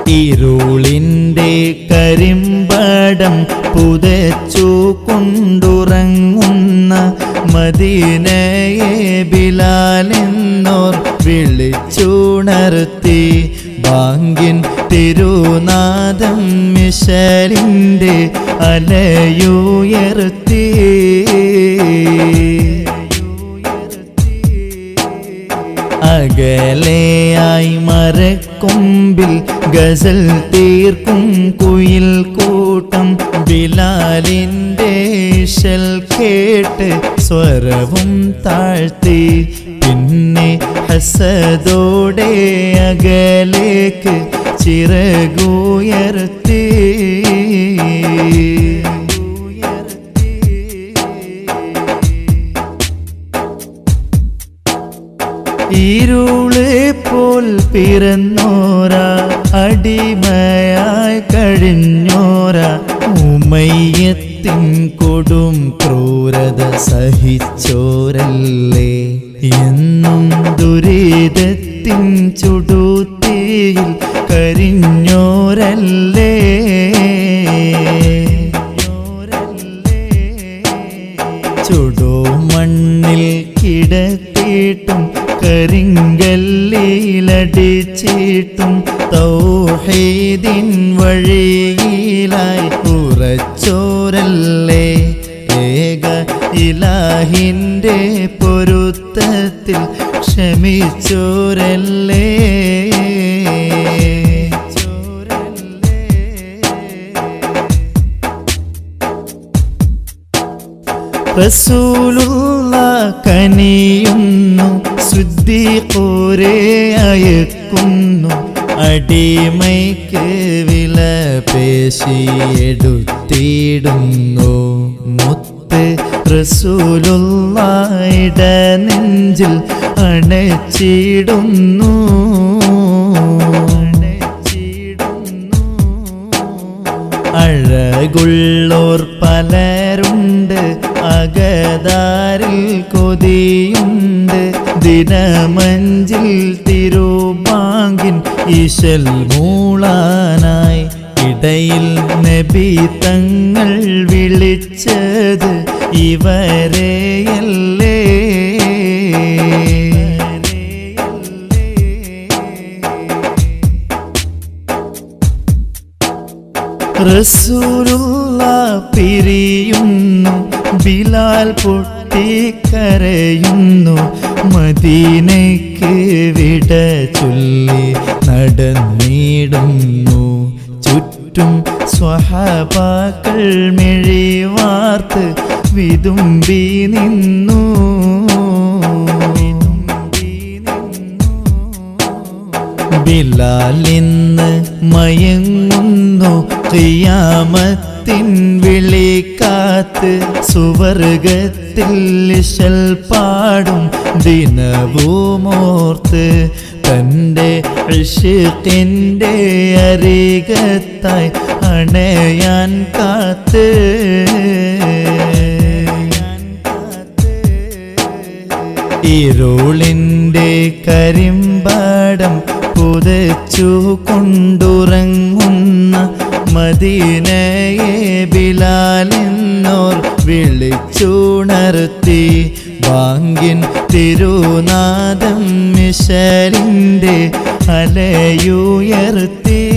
ഇരുളിൻ്റെ കരിമ്പടം പുതച്ചു കൊണ്ടുറങ്ങുന്ന മദീനയെ ബിലാലെന്നോർ വിളിച്ചുണർത്തി ബാങ്കിൻ തിരുനാദം മിശലിൻ്റെ അലയുയർത്തി അകലെയായി മരക്കൊമ്പിൽ ഗസൽ തീർക്കും കുയിൽ കൂട്ടം ബിലാലിൻ്റെ ഷൽ കേട്ട് സ്വരവും താഴ്ത്തി പിന്നെ ഹസദോടെ അകലേക്ക് ചിറകുയർത്തി ഇരുള് പോൽ പിറന്നോര അടിമയായി കഴിഞ്ഞോര ഉമയ്യത്തിൻ കൊടും ക്രൂരത സഹിച്ചോരല്ലേ എന്നും ദുരിതത്തിൻ ചുടുത്തിയിൽ കരിഞ്ഞോരല്ലേ ചുടോ മണ്ണിൽ കിടത്തിയിട്ടും കരിങ്കല്ലിലടിച്ചിട്ടും തൗഹീദിൻ വഴിയിലായി ഉറച്ചോരല്ലേ ഏക ഇലാഹിൻ്റെ പൊരുത്തത്തിൽ ക്ഷമിച്ചോരല്ലേ റസൂലുള്ള കനിയുന്നു ശുദ്ധിക്കോരെ അയക്കുന്നു അടിമയ്ക്ക് വില പേശിയെടുത്തിടുന്നു മുത്ത് റസൂലുള്ള ഇട നെഞ്ചിൽ അണച്ചിടുന്നു അഴകുള്ളോർ പലരുണ്ട് അകതാരിൽ കൊതിയുണ്ട് ദിനമഞ്ചിൽ തിരുബാങ്കിൻ ഈശൽ മൂളാനായി ഇടയിൽ നബി തങ്ങൾ വിളിച്ചത് ഇവരെയല്ലേ റസൂലുള്ള പിരിയുന്നു ബിലാൽ പൊട്ടിക്കരയുന്നു മദീനയ്ക്ക് വിട ചൊല്ലി നടന്നിടുന്നു ചുറ്റും സ്വഹപാക്കൾ മെഴിവാർത്ത് വിതുമ്പി നിന്നു ബിലാലിന്ന് മയങ്ങുന്നു ഖിയാമത്തിൻ വിളിക്കാത്ത് സുവർഗത്തിൽ ഇശൽ പാടും ദിനവുമോർത്ത് തൻ്റെ ഇഷിഖിൻ്റെ അരികത്തായി അണയാൻ കാത്ത് ഇരുളിൻ്റെ കരിമ്പടം പുതച്ചു കൊണ്ടുറങ്ങുന്ന മദീനയെ ബിലാലെന്നോർ വിളിച്ചുണർത്തി ബാങ്കിൻ തിരുനാദം മിശലിൻ്റെ അലയുയർത്തി